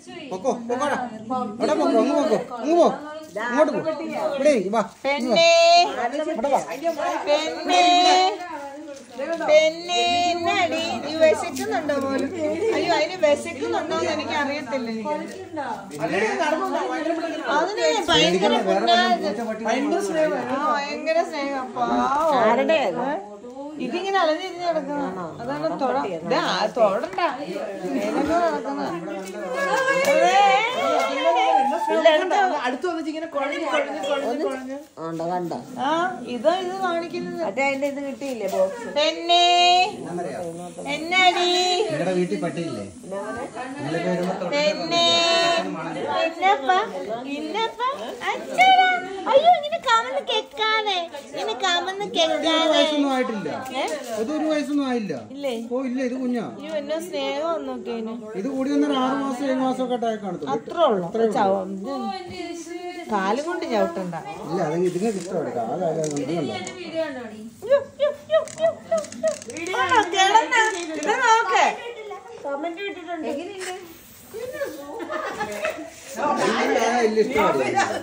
പൊക്കോ പൊക്കോടാ അവിടെ പൊക്കോ അങ്ങ് പൊക്കോ അങ്ങ് പോ ഇങ്ങോട്ട് പോ ഇവിടെ ഇരിക്ക്, വാ പെണ്ണേ ഇവിടെ വാ പെണ്ണേ പെണ്ണേ എന്നാടി നീ വിശക്കുന്നുണ്ടോ പോലും അയ്യോ അതിന് വിശക്കുന്നുണ്ടോ എന്ന് എനിക്ക് അറിയത്തില്ല അതിന് ഭയങ്കര പുണ്ണാത്. ആ ഭയങ്കര സ്നേഹം ആരുടെ ഇതിങ്ങനെ അലഞ്ഞിരിഞ്ഞ് നടക്കുന്ന അതാണ് തൊട ഇതാ തൊടണ്ട മേലൊക്കെ നടക്കുന്ന അടുത്ത് വന്നിട്ട് ഇങ്ങനെ കുഴഞ്ഞ് കുഴഞ്ഞ് കുഴഞ്ഞ് കുഴഞ്ഞ് ഉണ്ടോ കണ്ടോ ആ ഇതാ ഇത് കാണിക്കുന്നത് മറ്റേ അതിന്റെ ഇത് കിട്ടിയില്ലേ ബോക്സ് പെണ്ണേ എന്നാടി നിങ്ങളുടെ വീട്ടിൽ പട്ടിയില്ലേ നിങ്ങളിപ്പോ വരുമ്പോ പെണ്ണേ ഇന്നപ്പ ഇന്നപ്പ അച്ഛടാ അയ്യോ ഇങ്ങനെ കമന്ന് കേക്കാതെ ഇങ്ങനെ കമന്ന് കേക്കാതെ വയസ്സൊന്നും ആയിട്ടില്ല ഇതൊരു വയസ്സൊന്നും ആയില്ല ഇല്ലേ ഓ ഇല്ല ഇത് കുഞ്ഞാ അയ്യോ എന്നെ സ്നേഹം നോക്കേന് ഇത് കൂടി വന്നൊരു ആറ് മാസം ഏഴ് മാസം ഒക്കെ ആയി കാണത്തുള്ളൂ അത്രേ ഉള്ളു ചവ- ഇത് കാലും കൊണ്ട് ചവിട്ടണ്ട ഇല്ല അത് ഇതിങ്ങൾക്ക് ഇഷ്ടമാണ് കാലായാലും കണ്ടോ യ്യോ, യ്യോ, യ്യോ, യ്യോ, യ്യോ. ആണോ, കിടന്ന്? ഇത് നോക്ക് വലിയ ഇഷ്ടമാണ്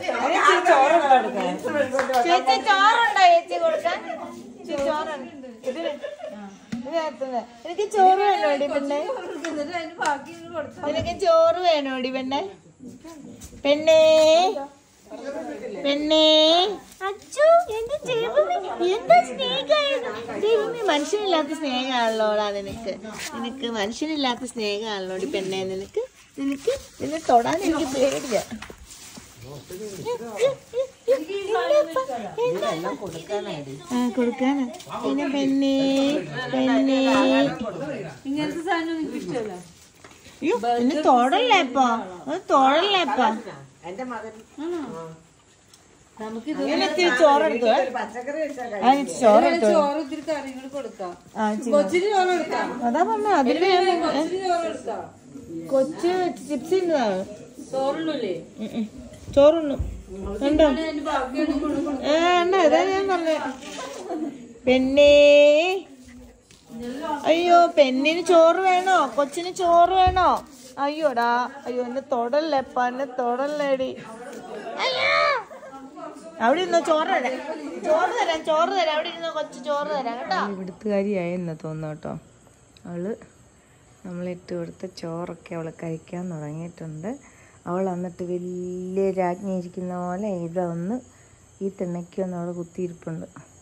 ചേച്ചി ചോറുണ്ടോ ചേച്ചി കൊടുക്കാൻ ചേച്ചി ചോറുണ്ട് ഇതിന് ഇതിനകത്തുനിന്ന് എനിക്ക് ചോറ് വേണോടി പെണ്ണെ നിനക്ക് ചോറ് വേണോടി പെണ്ണെ പെണ്ണേ പെണ്ണേ അച്ചു എന്റെ ദൈവമേ എന്താ സ്നേഹമായത് ദൈവമേ മനുഷ്യനില്ലാത്ത സ്നേഹമാണല്ലോടാ നിനക്ക് നിനക്ക് മനുഷ്യനില്ലാത്ത സ്നേഹമാണല്ലോടി പെണ്ണെ നിനക്ക് നിനക്ക് നിന്നെ തൊടാൻ എനിക്ക് പേടിയാ ആ കൊടുക്കാനാ പിന്നെ പെണ്ണേ പെണ്ണേ അയ്യോ എന്നെ തൊടല്ലേ ഇപ്പൊ അത് തൊടല്ലേ ഇപ്പൊ എന്റെ മകൻ ഇങ്ങനെ ഇത്തിരി ചോറെടുത്തു പച്ചക്കറി വെച്ചാൽ ആ ഇച്ചിരി ചോറെടുത്തു ചോറ് ഇത്തിരി കറികൾ കൊടുക്കാം ആ ഇച്ചിരി കൊച്ചിന് ചോറ് കൊടുക്കാം അതാ പറഞ്ഞ അതില് ഞാൻ കൊച്ചിന് ചോറ് കൊടുക്കാം കൊച്ച് ചിപ്സ് ഇന്നതാണ് ചോറുണ്ടല്ലേ ചോറുണ്ണു ഉണ്ടോ അതിന്റെ ബാക്കിയാണ് കൊണ്ട് ഏ ഉണ്ട് അതാ ഞാൻ പറഞ്ഞ പെണ്ണേ അയ്യോ പെണ്ണിന് ചോറ് വേണോ കൊച്ചിന് ചോറ് വേണോ അയ്യോടാ അയ്യോ എന്നെ തൊടല്ലേപ്പ എന്നെ തൊടല്ലേടി അയ്യോ അവിടെ ഇരുന്നോ ചോറ് തരാം ചോറ് തരാം ചോറ് തരാം അവിടെ ഇരുന്നോ കൊച്ചു ചോറ് തരാം കേട്ടോ ഇവിടുത്തുകാരിയായെന്ന് തോന്നുന്നു കേട്ടോ അവള് നമ്മളിട്ട് കൊടുത്ത ചോറൊക്കെ അവൾ കഴിക്കാൻ തുടങ്ങിയിട്ടുണ്ട് അവൾ എന്നിട്ട് വലിയ രാജ്ഞി ഇരിക്കുന്ന പോലെ ഇതൊന്ന് ഈ തിണ്ണയ്ക്കൊന്ന് അവൾ കുത്തിയിരിപ്പുണ്ട്